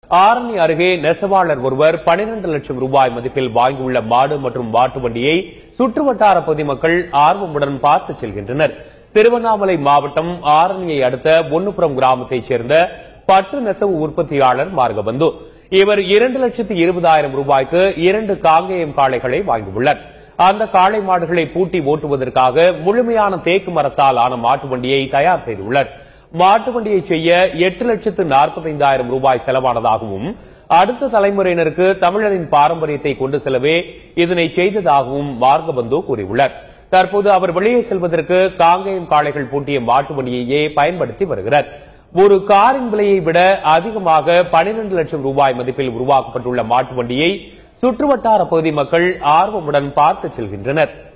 ஆரணி அருகே நெசவாளர் ஒருவர் 12 லட்சம் ரூபாய் மதிப்பில் வாங்கியுள்ள மாடு மற்றும் மாட்டு வண்டியை சுற்றுவட்டார பொதுமக்கள் ஆர்வமுடன் பார்த்து செல்கின்றனர் திருவண்ணாமலை மாவட்டம் ஆரணியை அடுத்த பொன்னுபுரம் கிராமத்தைச் சேர்ந்த பட்டு நெசவு உற்பத்தியாளர் மார்கபந்து இவர் இரண்டு லட்சத்து இருபதாயிரம் ரூபாய்க்கு இரண்டு காங்கேயம் காளைகளை வாங்கியுள்ளார் அந்த காளை மாடுகளை பூட்டி ஓட்டுவதற்காக முழுமையான தேக்கு மரத்தால் ஆன மாட்டு வண்டியை தயார் செய்துள்ளார் மாட்டு வண்டியை செய்ய எட்டு லட்சத்து நாற்பத்தைந்தாயிரம் ரூபாய் செலவானதாகவும் அடுத்த தலைமுறையினருக்கு தமிழரின் பாரம்பரியத்தை கொண்டு செல்லவே இதனை செய்ததாகவும் மார்கபந்து கூறியுள்ளார் தற்போது அவர் வெளியே செல்வதற்கு காங்கேயம் காளைகள் பூட்டிய மாட்டு வண்டியையே பயன்படுத்தி வருகிறார் ஒரு காரின் விலையை விட அதிகமாக 12 லட்சம் ரூபாய் மதிப்பில் உருவாக்கப்பட்டுள்ள மாட்டு வண்டியை சுற்றுவட்டார பகுதி மக்கள் ஆர்வமுடன் பார்த்து செல்கின்றனர்